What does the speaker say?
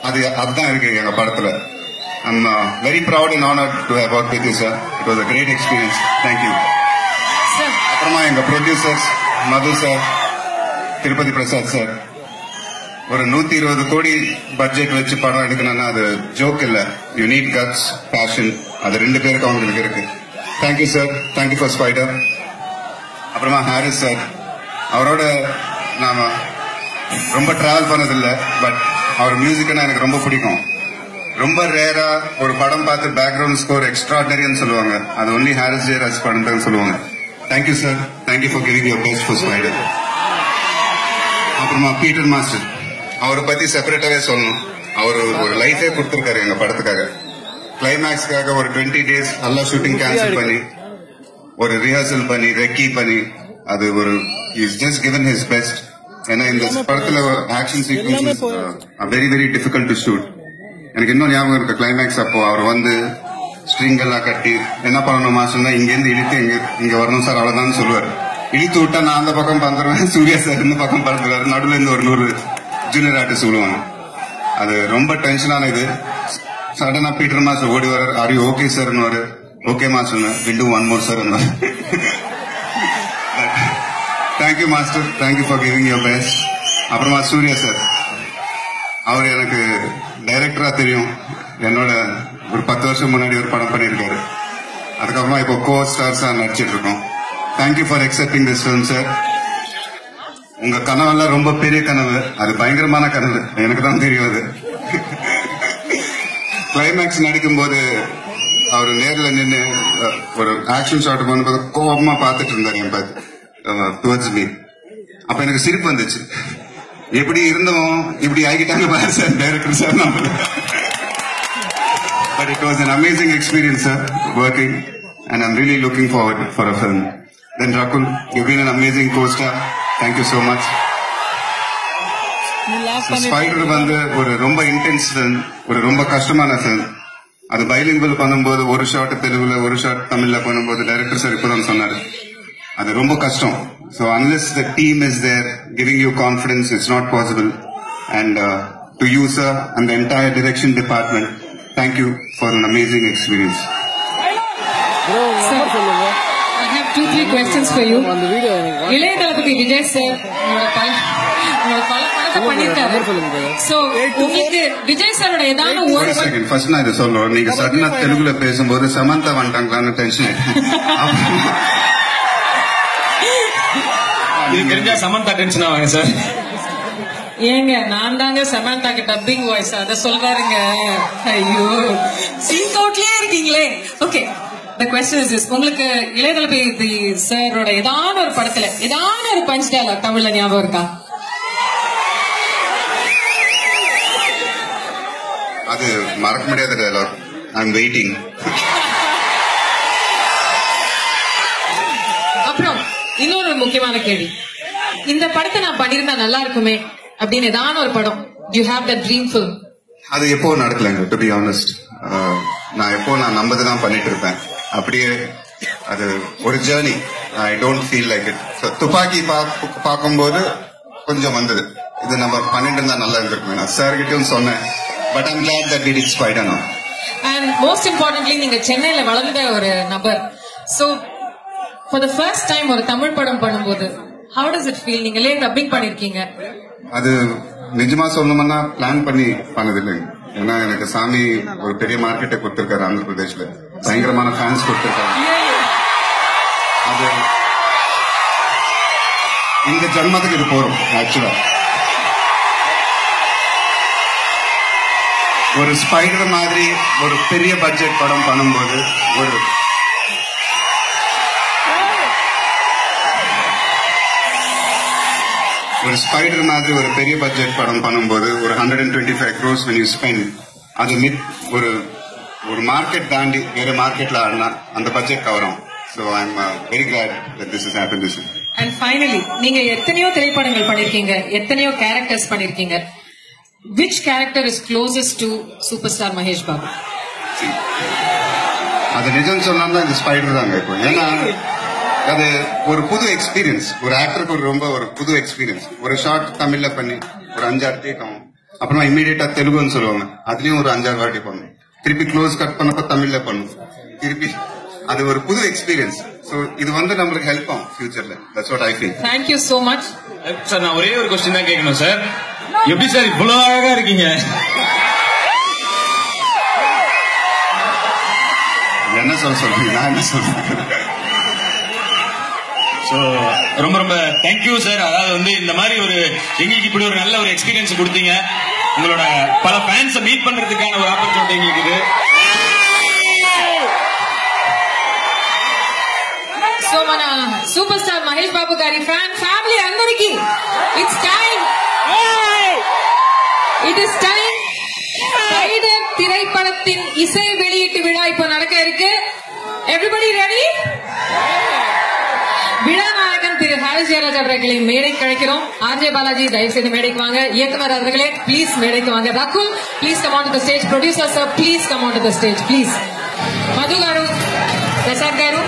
அது அதுதான் இருக்கு எங்க படத்துல I'm very proud and honour to have work with you sir it was a great experience thank you sir அப்புறமா எங்க ப்ரொடியூசர்ஸ் மது சார் திருப்பதி பிரசாத் சார் ஒரு நூத்தி இருபது கோடி பட்ஜெட் வச்சு படம் எடுக்கணும்னா அது ஜோக் இல்ல யூ நீட் கட்ஸ் பேஷன் அது ரெண்டு பேருக்கு அவங்களுக்கு இருக்கு thank you sir thank you for Spyder அப்புறமா ஹாரிஸ் சார் அவரோட நாம ரொம்ப டிராவல் பண்ணதில்ல பட் அவர் மியூசிக்னா எனக்கு ரொம்ப பிடிக்கும் ரொம்ப ரேரா ஒரு படம் பார்த்து பேக்ரவுண்ட் ஸ்கோர் எக்ஸ்ட்ராடனரின்னு சொல்லுவாங்க அது ஒன்லி ஹாரிஸ் ஜெயராஜ் படம் சொல்லுவாங்க thank you sir thank you for giving your best for Spyder அப்புறமா பீட்டர் மாஸ்டர் அவரை பத்தி செப்பரேட்டாவே சொல்லணும் அவர் ஒரு லைஃபே கொடுத்திருக்காரு எங்க படத்துக்காக கிளைமேக்ஸ்க்காக ஒரு டுவெண்ட்டி டேஸ் எல்லா ஷூட்டிங் கேன்சல் பண்ணி ஒரு ரிஹர்சல் பண்ணி ரெக்கி பண்ணி அது ஒரு is just given his best ஏன்னா இந்த படத்துல action sequences very very difficult to shoot எனக்கு இன்னும் ஞாபகம் இருக்கு கிளைமேக்ஸ் அப்போ அவர் வந்து ஸ்ட்ரிங் எல்லாம் கட்டி என்ன பண்ணணும் மாசம்னா இங்க இருந்து இழுத்து இங்க இங்க வரணும் சார் அவ்வளவுதான் சொல்லுவார் இழுத்து விட்டா நான் அந்த பக்கம் பறந்துருவேன் சூர்யா சார் இந்த பக்கம் பறந்துருவாரு நடுவில் இருந்து ஒரு நூறு ஜூனியர் ஆர்டிஸ்ட் சொல்லுவாங்க அது ரொம்ப டென்ஷனான இது சடனா பீட்டர் மாஸ்டர் ஓடி வர are you okay sir okay master will do one more sir thank you master thank you for giving your best அப்புறமா சூர்யா சார் அவர் எனக்கு டைரக்டரா தெரியும் என்னோட ஒரு பத்து வருஷம் முன்னாடி ஒரு படம் பண்ணியிருக்காரு அதுக்கப்புறமா இப்போ கோ ஸ்டார்ஸா நடிச்சிட்டு இருக்கோம் thank you for accepting this film sir உங்க கனவெல்லாம் ரொம்ப பெரிய கனவு அது பயங்கரமான கனவு எனக்கு தான் தெரியும் அது கிளைமேக்ஸ் நடிக்கும்போது அவர் நேர்ல நின்று ஒரு ஆக்ஷன் ஷாட் பண்ணும்போது கோபமா பார்த்துட்டு இருந்தாரு என் பார்த்து டுவர்ட்ஸ் மீ அப்ப எனக்கு சிரிப்பு வந்துச்சு எப்படி இருந்தோம் இப்படி ஆகிட்டாங்க பாரு சார் டைரக்டர் சார் நம்ம but it was an amazing experience sir working and I'm really looking forward for a film then Rakul you been an amazing costar thank you so much Spyder வந்து ஒரு ரொம்ப இன்டென்ஸ் ஃபிலிம் ஒரு ரொம்ப கஷ்டமான film அது bilingual பண்ணும்போது ஒரு ஷாட் தெலுங்குல ஒரு ஷாட் தமிழ்ல பண்ணும்போது டைரக்டர் சார் இப்பதான் சொன்னாரு அது ரொம்ப கஷ்டம் so unless the team is there giving you confidence it's not possible and to you sir and entire direction department thank you for an amazing experience I have two, three questions for you. அந்த video இளைய தளபதி Vijay sir உங்களோட பல உங்களோட பல படத்தை பண்ணிருக்காரு so உங்களுக்கு விஜய் சாரோட ஏதாவது ஒரு ஒரு செகண்ட் ஃபர்ஸ்ட் நான் இதை சொல்றேன் நீங்க சடனா தெலுங்குல பேசும்போது சமந்தா வந்துட்டாங்களான்னு டென்ஷன் இது தெரிஞ்சா சமந்தா டென்ஷன் ஆவாங்க சார் ஏங்க நான் தாங்க சமந்தாக்கு டப்பிங் வாய்ஸ் அத சொல்றாருங்க ஐயோ சிங்க் அவுட்லயே இருக்கீங்களே okay the question is this உங்களுக்கு இளைய தளபதி சாரோட ஏதாவது ஒரு படத்துல ஏதாவது ஒரு பஞ்ச் டயலாக் தமிழ்ல ஞாபகம் இருக்கா அது மறக்க முடியாத டயலாக் ஐ எம் வெயிட்டிங் அப்புறம் இன்னொரு முக்கியமான கேள்வி இந்த படத்தை நான் பண்ணிருந்தா நல்லா இருக்குமே அப்படின்னு ஏதாவது ஒரு படம் you have the dream film அது எப்போ நடக்கலைங்க டு பி ஆனஸ்ட் நான் எப்போ நான் நம்பது தான் பண்ணிட்டு இருப்பேன் அப்படியே அது ஒரு journey I don't feel like it Thuppakki பாக்க- பார்க்கும்போது கொஞ்சம் வந்தது இது நம்ம பண்ணிட்டு இருந்தா நல்லா இருந்திருக்கும் நான் சார் கிட்டயும் சொன்னேன் but I'm glad that it it's fight அனோ அண்ட் மோஸ்ட் இம்பார்ட்டன்ட்லி நீங்க சென்னையில வளர்ந்த ஒரு நபர் so for the first time ஒரு தமிழ் படம் பண்ணும்போது ஹவு டஸ் இட் ஃபீல் நீங்களே டப்பிங் பண்ணிருக்கீங்க அது நிஜமா சொல்லணும்னா பிளான் பண்ணி பண்ணது இல்லைங்க ஏன்னா எனக்கு சாமி ஒரு பெரிய மார்க்கெட்டை கொடுத்திருக்காரு ஆந்திர பிரதேஷ்ல பயங்கரமான ஃபேன்ஸ் கொடுத்திருக்காரு அது இந்த ஜன்மத்துக்கு இது போறோம் ஆக்சுவலா ஒரு ஸ்பைடர் மாதிரி ஒரு பெரிய பட்ஜெட் படம் பண்ணும்போது ஒரு ஒரு ஸ்பைடர் மாதிரி ஒரு பெரிய பட்ஜெட் படம் பண்ணும்போது ஒரு hundred and twenty five crores when you spend அது மிட் ஒரு ஒரு மார்க்கெட் தாண்டி வேற மார்க்கெட்ல ஆடினா அந்த பட்ஜெட் கவரும் so I am very glad that this is happen this and finally நீங்க எத்தனையோ திரைப்படங்கள் பண்ணிருக்கீங்க எத்தனையோ கேரக்டர்ஸ் பண்ணிருக்கீங்க which character is closest to super star Mahesh Babu அது நிஜம் சொன்னா இந்த ஸ்பைடர் தாங்க இப்போ ஏன்னா அது ஒரு புது எக்ஸ்பீரியன்ஸ் ஒரு ஆக்டருக்கு ஒரு ரொம்ப ஒரு புது எக்ஸ்பீரியன்ஸ் ஒரு ஷார்ட் தமிழ்ல பண்ணி ஒரு அஞ்சாறு டேக் ஆகும் அப்புறமா இமீடியட்டா தெலுங்குன்னு சொல்லுவாங்க அதுலயும் ஒரு அஞ்சாறு வாட்டி பண்ணும் திருப்பி க்ளோஸ் கட் பண்ணப்ப தமிழ்ல பண்ணும் திருப்பி அது ஒரு புது எக்ஸ்பீரியன்ஸ் சோ இது வந்து நம்மளுக்கு ஹெல்ப் ஆகும் ஃபியூச்சர்ல that's what I feel thank you so much sir நான் ஒரே ஒரு கொஸ்டின் தான் கேட்கணும் சார் எப்படி சார் இவ்வளவு அழகா இருக்கீங்க என்ன சொல்ல சொல்றீங்க நான் என்ன சொல்றேன் சோ ரொம்ப ரொம்ப தேங்க்யூ சார் அதாவது வந்து இந்த மாதிரி ஒரு எங்களுக்கு இப்படி ஒரு நல்ல ஒரு எக்ஸ்பீரியன்ஸ் கொடுத்தீங்க உங்களோட பல ஃபேன்ஸை மீட் பண்றதுக்கான ஒரு ஆப்பர்ச்சுனிட்டி எங்களுக்கு இது సో మన సూపర్ స్టార్ మహేష్ బాబు గారి ఫ్యాన్ ఫ్యామిలీ అందరికి it's time it is time Spyder திரைப்படத்தின் இசை வெளியீட்டு விழா இப்ப நடக்க இருக்கு எவ்ரிபடி ரெடி விழாநாயகன் திரு ஹாரிஸ் ஜெயராஜ் அவர்களை மேடைக்கு அழைக்கிறோம் ஆர்ஜே பாலாஜி தயவு செய்து மேடைக்கு வாங்க இயக்குனர் அவர்களே ப்ளீஸ் மேடைக்கு வாங்க Rakul please come on to the stage producer sir please come on to the stage please Madhu garu Prasad గారు